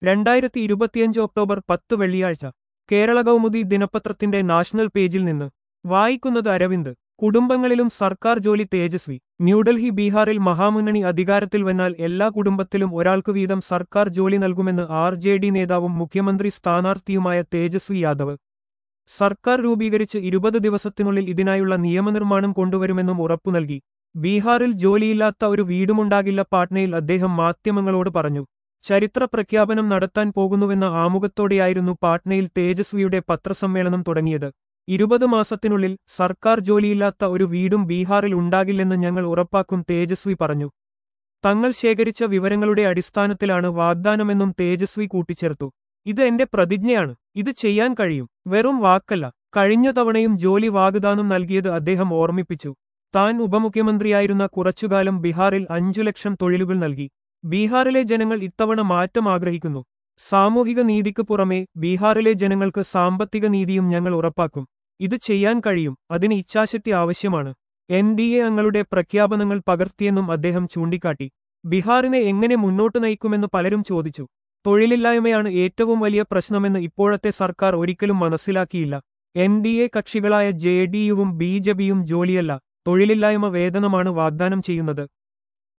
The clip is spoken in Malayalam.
രണ്ടായിരത്തി ഇരുപത്തിയഞ്ച് ഒക്ടോബർ പത്ത് വെള്ളിയാഴ്ച കേരള കൗമുദി ദിനപത്രത്തിന്റെ നാഷണൽ പേജിൽ നിന്ന് വായിക്കുന്നത് അരവിന്ദ് കുടുംബങ്ങളിലും സർക്കാർ ജോലി തേജസ്വി ന്യൂഡൽഹി ബീഹാറിൽ മഹാമുന്നണി അധികാരത്തിൽ വന്നാൽ എല്ലാ കുടുംബത്തിലും ഒരാൾക്കു വീതം സർക്കാർ ജോലി നൽകുമെന്ന് ആർ ജെ ഡി നേതാവും മുഖ്യമന്ത്രി സ്ഥാനാർത്ഥിയുമായ തേജസ്വി യാദവ് സർക്കാർ രൂപീകരിച്ച് ഇരുപത് ദിവസത്തിനുള്ളിൽ ഇതിനായുള്ള നിയമനിർമ്മാണം കൊണ്ടുവരുമെന്നും ഉറപ്പു നൽകി ബീഹാറിൽ ജോലിയില്ലാത്ത ഒരു വീടുമുണ്ടാകില്ല പാട്നയിൽ അദ്ദേഹം മാധ്യമങ്ങളോട് പറഞ്ഞു ചരിത്ര പ്രഖ്യാപനം നടത്താൻ പോകുന്നുവെന്ന ആമുഖത്തോടെയായിരുന്നു പാട്നയിൽ തേജസ്വിയുടെ പത്രസമ്മേളനം തുടങ്ങിയത് ഇരുപത് മാസത്തിനുള്ളിൽ സർക്കാർ ജോലിയില്ലാത്ത ഒരു വീടും ബീഹാറിൽ ഉണ്ടാകില്ലെന്ന് ഞങ്ങൾ ഉറപ്പാക്കും തേജസ്വി പറഞ്ഞു തങ്ങൾ ശേഖരിച്ച വിവരങ്ങളുടെ അടിസ്ഥാനത്തിലാണ് വാഗ്ദാനമെന്നും തേജസ്വി കൂട്ടിച്ചേർത്തു ഇത് എന്റെ പ്രതിജ്ഞയാണ് ഇത് ചെയ്യാൻ കഴിയും വെറും വാക്കല്ല കഴിഞ്ഞ തവണയും ജോലി വാഗ്ദാനം നൽകിയത് അദ്ദേഹം ഓർമ്മിപ്പിച്ചു താൻ ഉപമുഖ്യമന്ത്രിയായിരുന്ന കുറച്ചുകാലം ബീഹാറിൽ അഞ്ചു ലക്ഷം തൊഴിലുകൾ നൽകി ബീഹാറിലെ ജനങ്ങൾ ഇത്തവണ മാറ്റം ആഗ്രഹിക്കുന്നു സാമൂഹിക നീതിക്ക് പുറമെ ബീഹാറിലെ ജനങ്ങൾക്ക് സാമ്പത്തിക നീതിയും ഞങ്ങൾ ഉറപ്പാക്കും ഇത് ചെയ്യാൻ കഴിയും അതിന് ഇച്ഛാശക്തി ആവശ്യമാണ് എൻ ഡി എ അങ്ങളുടെ പ്രഖ്യാപനങ്ങൾ പകർത്തിയെന്നും അദ്ദേഹം ചൂണ്ടിക്കാട്ടി ബീഹാറിനെ എങ്ങനെ മുന്നോട്ട് നയിക്കുമെന്ന് പലരും ചോദിച്ചു തൊഴിലില്ലായ്മയാണ് ഏറ്റവും വലിയ പ്രശ്നമെന്ന് ഇപ്പോഴത്തെ സർക്കാർ ഒരിക്കലും മനസ്സിലാക്കിയില്ല എൻ ഡി എ കക്ഷികളായ ജെ ഡി യുവും ബി ജെ പിയും ജോലിയല്ല തൊഴിലില്ലായ്മ വേതനമാണ് വാഗ്ദാനം ചെയ്യുന്നത്